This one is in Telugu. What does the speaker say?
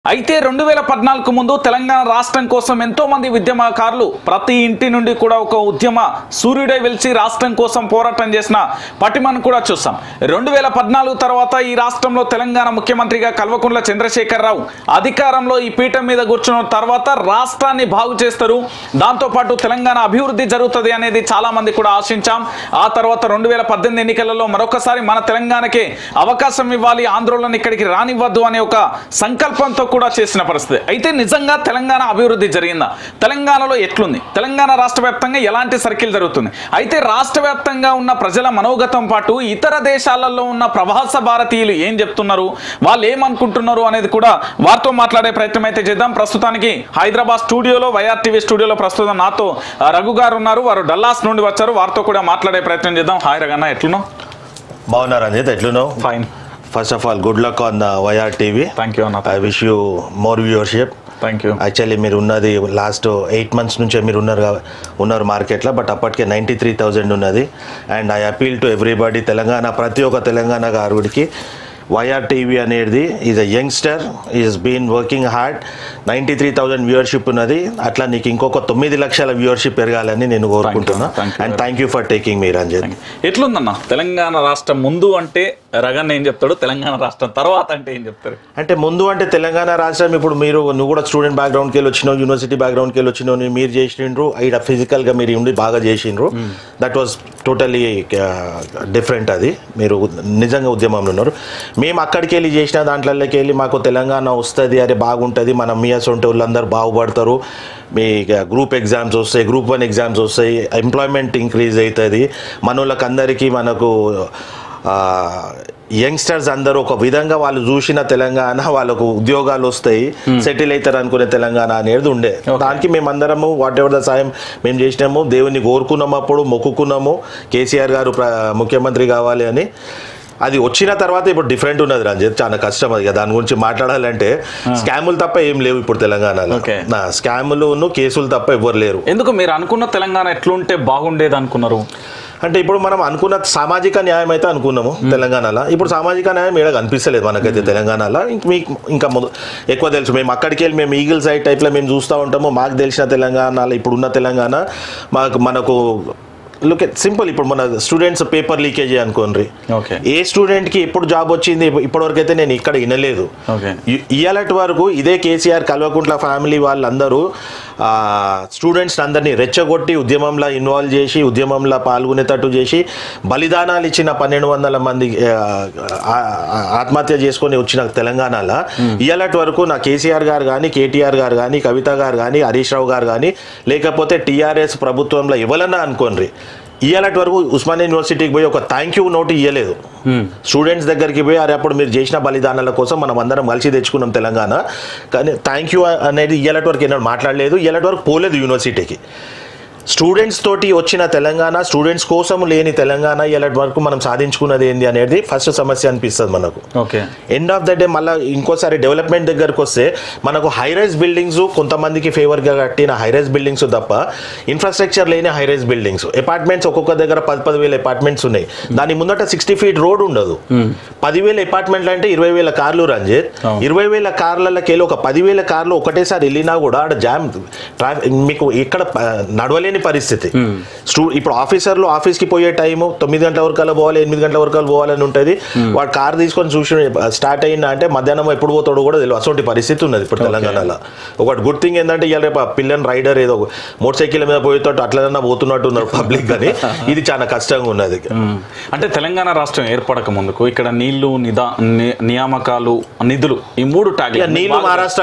అయితే రెండు వేల పద్నాలుగు ముందు తెలంగాణ రాష్ట్రం కోసం ఎంతో మంది ఉద్యమకారులు ప్రతి ఇంటి నుండి కూడా ఒక ఉద్యమ సూర్యుడై వెలిసి రాష్ట్రం కోసం పోరాటం చేసిన పటిమను కూడా చూస్తాం రెండు వేల పద్నాలుగు తర్వాత ఈ రాష్ట్రంలో తెలంగాణ ముఖ్యమంత్రిగా కల్వకుంట్ల చంద్రశేఖరరావు అధికారంలో ఈ పీఠం మీద కూర్చున్న తర్వాత రాష్ట్రాన్ని బాగు చేస్తారు దాంతోపాటు తెలంగాణ అభివృద్ధి జరుగుతుంది అనేది చాలా మంది కూడా ఆశించాం ఆ తర్వాత రెండు వేల పద్దెనిమిది ఎన్నికలలో మరొకసారి మన తెలంగాణకే అవకాశం ఇవ్వాలి ఆంధ్రోళన ఇక్కడికి రానివ్వద్దు అనే ఒక సంకల్పంతో కూడా చేసిన పరిస్థితి అయితే నిజంగా తెలంగాణ అభివృద్ధి జరిగిందా తెలంగాణలో ఎట్లుంది తెలంగాణ రాష్ట్ర వ్యాప్తంగా ఎలాంటి సర్కిల్ జరుగుతుంది అయితే రాష్ట్ర వ్యాప్తంగా ఉన్న ప్రజల మనోగతం పాటు ఇతర దేశాలలో ఉన్న ప్రవాస భారతీయులు ఏం చెప్తున్నారు వాళ్ళు ఏమనుకుంటున్నారు అనేది కూడా వారితో మాట్లాడే ప్రయత్నం అయితే చేద్దాం ప్రస్తుతానికి హైదరాబాద్ స్టూడియోలో వైఆర్ టీవీ స్టూడియోలో ప్రస్తుతం నాతో ఆ, రఘు గారు ఉన్నారు వారు డల్లాస్ నుండి వచ్చారు వారితో కూడా మాట్లాడే ప్రయత్నం చేద్దాం హాయ్ రగన్న ఎట్లున్నావు బాగున్నారు రంజిత్ ఎట్లున్నావు fine first of all good luck on the YR TV thank you అన్న I wish you more viewership thank you actually మీరు ఉన్నది లాస్ట్ ఎయిట్ మంత్స్ నుంచే మీరు ఉన్నారు కా- ఉన్నారు మార్కెట్లో బట్ అప్పటికే నైంటీ త్రీ థౌజండ్ ఉన్నది and I appeal to everybody Telangana ప్రతి ఒక్క తెలంగాణ గారుడికి వైఆర్ టీవీ అనేది is a youngster is been working hard ninety three thousand viewership ఉన్నది అట్లా నీకు ఇంకొక తొమ్మిది లక్షల వ్యూవర్షిప్ పెరగాలని నేను కోరుకుంటున్నా Thank you. And thank you for taking మీ రంజిత్ ఎట్లుందన్న తెలంగాణ రాష్ట్రం ముందు అంటే రగన్ ఏం చెప్తాడు తెలంగాణ రాష్ట్రం తర్వాత అంటే ఏం చెప్తారు అంటే ముందు అంటే తెలంగాణ రాష్ట్రం ఇప్పుడు మీరు నువ్వు కూడా స్టూడెంట్ బ్యాక్గ్రౌండ్కి వెళ్ళి వచ్చినావు యూనివర్సిటీ బ్యాక్గ్రౌండ్కి వెళ్ళి వచ్చినావు నీ- మీరు చేసిండ్రు ఇక్కడ ఫిజికల్గా మీరు ఉండి బాగా చేసిండ్రు దట్ వాజ్ టోటలీ డిఫరెంట్ అది మీరు నిజంగా ఉద్యమంలో ఉన్నారు మేము అక్కడికి వెళ్ళి చేసిన దాంట్లోకి వెళ్ళి మాకు తెలంగాణ వస్తుంది అరే బాగుంటుంది మన మియాస్ ఉంటే వాళ్ళందరూ బాగుపడతారు మీ గ్రూప్ ఎగ్జామ్స్ వస్తాయి గ్రూప్ వన్ ఎగ్జామ్స్ వస్తాయి ఎంప్లాయ్మెంట్ ఇంక్రీజ్ అవుతుంది మన వాళ్ళకందరికీ మనకు ఆ, యంగ్స్టర్స్ అందరూ ఒక విధంగా వాళ్ళు చూసిన తెలంగాణ వాళ్ళకు ఉద్యోగాలు వస్తాయి సెటిల్ అవుతారు అనుకునే తెలంగాణ అనేది ఉండే దానికి మేమందరము వాట్ ఎవర్ ద సాయం మేము చేసినాము దేవుని కోరుకున్నాము అప్పుడు మొక్కుకున్నాము కేసీఆర్ గారు ప్ర- ముఖ్యమంత్రి కావాలి అని అది వచ్చిన తర్వాత ఇప్పుడు డిఫరెంట్ ఉన్నది రంజిత్ చాలా కష్టం అది దాని గురించి మాట్లాడాలంటే స్కాములు తప్ప ఏం లేవు ఇప్పుడు తెలంగాణలో Okay. నా స్కాములు కేసులు తప్ప ఎవ్వరు లేరు ఎందుకు మీరు అనుకున్న తెలంగాణ ఎట్లుంటే బాగుండేది అనుకున్నారు అంటే ఇప్పుడు మనం అనుకున్న సామాజిక న్యాయం అయితే అనుకున్నాము తెలంగాణలో ఇప్పుడు సామాజిక న్యాయం ఏడ కనిపిస్తలేదు మనకైతే తెలంగాణలో ఇంక మీకు ఇంకా ముందు ఎక్కువ తెలుసు మేము అక్కడికి వెళ్ళి మేము ఈగిల్ సైడ్ టైప్లో మేము చూస్తూ ఉంటాము మాకు తెలిసిన తెలంగాణలో ఇప్పుడున్న తెలంగాణ మాకు మనకు లుక్ సింపుల్ ఇప్పుడు మన స్టూడెంట్స్ పేపర్ లీకేజ్ అనుకోండి ఓకే ఏ స్టూడెంట్కి ఎప్పుడు జాబ్ వచ్చింది ఇప్పటివరకు అయితే నేను ఇక్కడ వినలేదు ఓకే ఇ- ఇయ్యాలటి వరకు ఇదే కేసీఆర్ కల్వకుంట్ల ఫ్యామిలీ వాళ్ళందరూ స్టూడెంట్స్ అందరినీ రెచ్చగొట్టి ఉద్యమంలో ఇన్వాల్వ్ చేసి ఉద్యమంలో పాల్గొనేటట్టు చేసి బలిదానాలు ఇచ్చిన పన్నెండు వందల మంది ఆ, ఆ- ఆ- ఆత్మహత్య చేసుకొని వచ్చిన తెలంగాణలో ఇయ్యాలటి వరకు నా కేసీఆర్ గారు కానీ కేటీఆర్ గారు కానీ కవిత గారు కానీ హరీష్ రావు గారు కానీ లేకపోతే టీఆర్ఎస్ ప్రభుత్వంలో ఇవ్వాలన్నా అనుకోండి ఇయ్యాలటి వరకు ఉస్మానియా యూనివర్సిటీకి పోయి ఒక థ్యాంక్ యూ నోట్ ఇయ్యలేదు స్టూడెంట్స్ దగ్గరికి పోయి అరే అప్పుడు మీరు చేసిన బలిదానాల కోసం మనం అందరం కలిసి తెచ్చుకున్నాం తెలంగాణ కానీ థ్యాంక్ యూ అనేది ఇయ్యాలటి వరకు ఏనాడు మాట్లాడలేదు ఇయ్యాలటి వరకు పోలేదు యూనివర్సిటీకి స్టూడెంట్స్ తోటి వచ్చిన తెలంగాణ స్టూడెంట్స్ కోసం లేని తెలంగాణ ఇలాంటి వరకు మనం సాధించుకున్నది ఏంది అనేది ఫస్ట్ సమస్య అనిపిస్తుంది మనకు okay end of the day మళ్ళీ ఇంకోసారి డెవలప్మెంట్ దగ్గరకు వస్తే మనకు హైరైజ్ బిల్డింగ్స్ కొంతమందికి ఫేవర్గా కట్టిన హైరైజ్ బిల్డింగ్స్ తప్ప ఇన్ఫ్రాస్ట్రక్చర్ లేని హైరైజ్ బిల్డింగ్స్ అపార్ట్మెంట్స్ ఒక్కొక్క దగ్గర పది పది వేల అపార్ట్మెంట్స్ ఉన్నాయి దాని ముందట సిక్స్టీ ఫీట్ రోడ్ ఉండదు పదివేల అపార్ట్మెంట్లు అంటే ఇరవై వేల కార్లు రంజిత్ అవును. ఇరవై వేల కార్లకి వెళ్ళి ఒక పదివేల కార్లు ఒకటేసారి వెళ్ళినా కూడా ఆడ జామ్ ట్రాఫిక్ మీకు ఇక్కడ ప- నడవలేని పరిస్థితి స్టూ ఇప్పుడు ఆఫీసర్లు ఆఫీస్కి పోయే టైము తొమ్మిది గంటల వరకు అలా పోవాలి ఎనిమిది గంటల వరకు అలా పోవాలని ఉంటుంది వాడు కార్ తీసుకొని చూసి స్టార్ట్ అయిందా అంటే మధ్యాహ్నం ఎప్పుడు పోతాడో కూడా తెలియదు అటువంటి పరిస్థితి ఉన్నది ఇప్పుడు తెలంగాణలో ఒకటి గుడ్ థింగ్ ఏంటంటే ఇవాళ రేపు ఆ పిల్లని రైడర్ ఏదో మోటార్ సైకిల్ మీద పోయేటట్టు అట్లనన్నా పోతున్నట్టు ఉన్నారు పబ్లిక్ కానీ ఇది చాలా కష్టంగా ఉన్నది మ్మ్. అంటే తెలంగాణ రాష్ట్రం ఏర్పడక ముందుకు ఇక్కడ నీళ్లు నిదా ని- నియామకాలు నిధులు ఈ మూడు ట్యాగ్ ఇక నీళ్లు మహారాష్ట్ర